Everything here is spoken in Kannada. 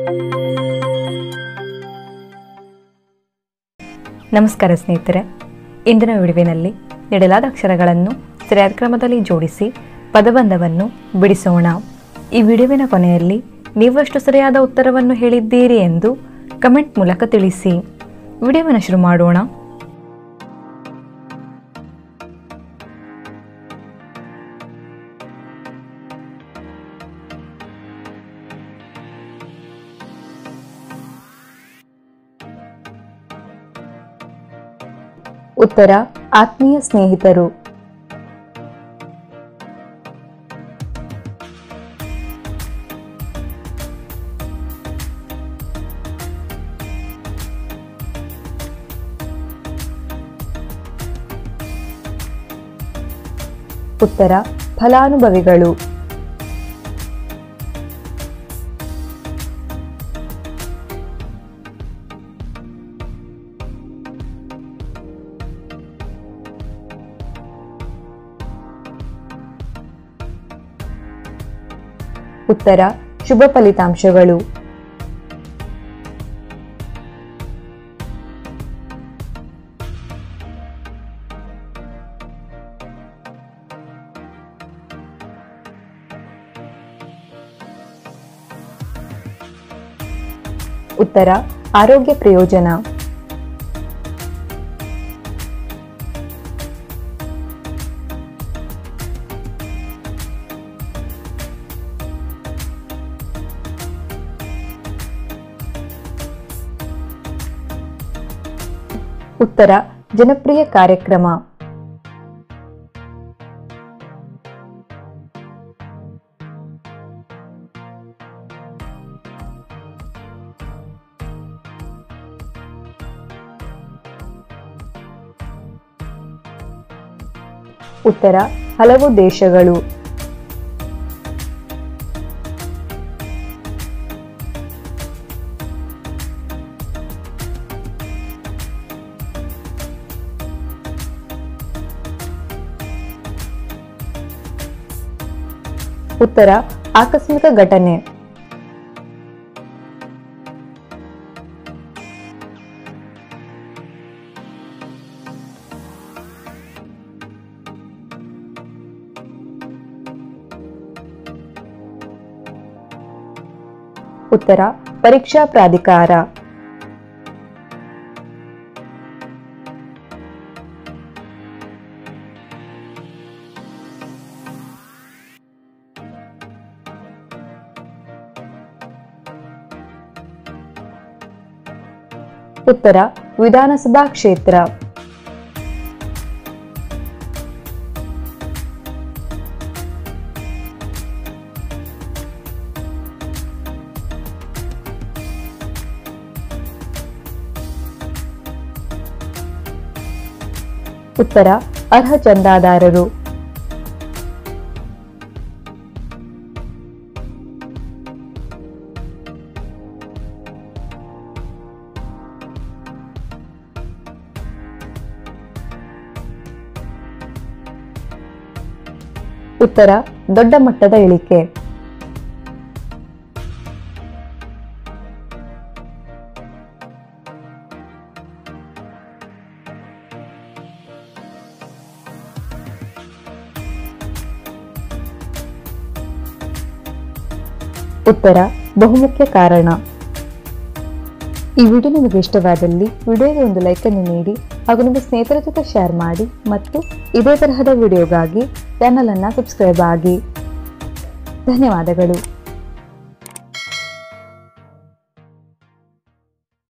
ನಮಸ್ಕಾರ ಸ್ನೇಹಿತರೆ ಇಂದಿನ ವಿಡಿಯೋವಿನಲ್ಲಿ ನೀಡಲಾದ ಅಕ್ಷರಗಳನ್ನು ಸರಿಯಾದ ಕ್ರಮದಲ್ಲಿ ಜೋಡಿಸಿ ಪದಬಂಧವನ್ನು ಬಿಡಿಸೋಣ ಈ ವಿಡಿಯೋವಿನ ಕೊನೆಯಲ್ಲಿ ನೀವಷ್ಟು ಸರಿಯಾದ ಉತ್ತರವನ್ನು ಹೇಳಿದ್ದೀರಿ ಎಂದು ಕಮೆಂಟ್ ಮೂಲಕ ತಿಳಿಸಿ ವಿಡಿಯೋವನ್ನು ಶುರು ಮಾಡೋಣ ಉತ್ತರ ಆತ್ಮೀಯ ಸ್ನೇಹಿತರು ಉತ್ತರ ಫಲಾನುಭವಿಗಳು ಉತ್ತರ ಶುಭ ಫಲಿತಾಂಶಗಳು ಉತ್ತರ ಆರೋಗ್ಯ ಪ್ರಯೋಜನ ಉತ್ತರ ಜನಪ್ರಿಯ ಕಾರ್ಯಕ್ರಮ ಉತ್ತರ ಹಲವು ದೇಶಗಳು ಉತ್ತರ ಆಕಸ್ಮಿಕ ಘಟನೆ ಉತ್ತರ ಪರೀಕ್ಷಾ ಪ್ರಾಧಿಕಾರ ಉತ್ತರ ವಿಧಾನಸಭಾ ಕ್ಷೇತ್ರ ಉತ್ತರ ಅರ್ಹ ಚಂದಾದಾರರು ಉತ್ತರ ದೊಡ್ಡ ಮಟ್ಟದ ಇಳಿಕೆ ಉತ್ತರ ಬಹುಮುಖ್ಯ ಕಾರಣ ಈ ವಿಡಿಯೋ ನಿಮಗೆ ಇಷ್ಟವಾದಲ್ಲಿ ವಿಡಿಯೋಗೆ ಒಂದು ಲೈಕ್ ಅನ್ನು ನೀಡಿ ಹಾಗೂ ನಿಮ್ಮ ಸ್ನೇಹಿತರ ಜೊತೆ ಶೇರ್ ಮಾಡಿ ಮತ್ತು ಇದೇ ತರಹದ ವಿಡಿಯೋಗಾಗಿ ಚಾನಲ್ ಅನ್ನು ಸಬ್ಸ್ಕ್ರೈಬ್ ಆಗಿ ಧನ್ಯವಾದಗಳು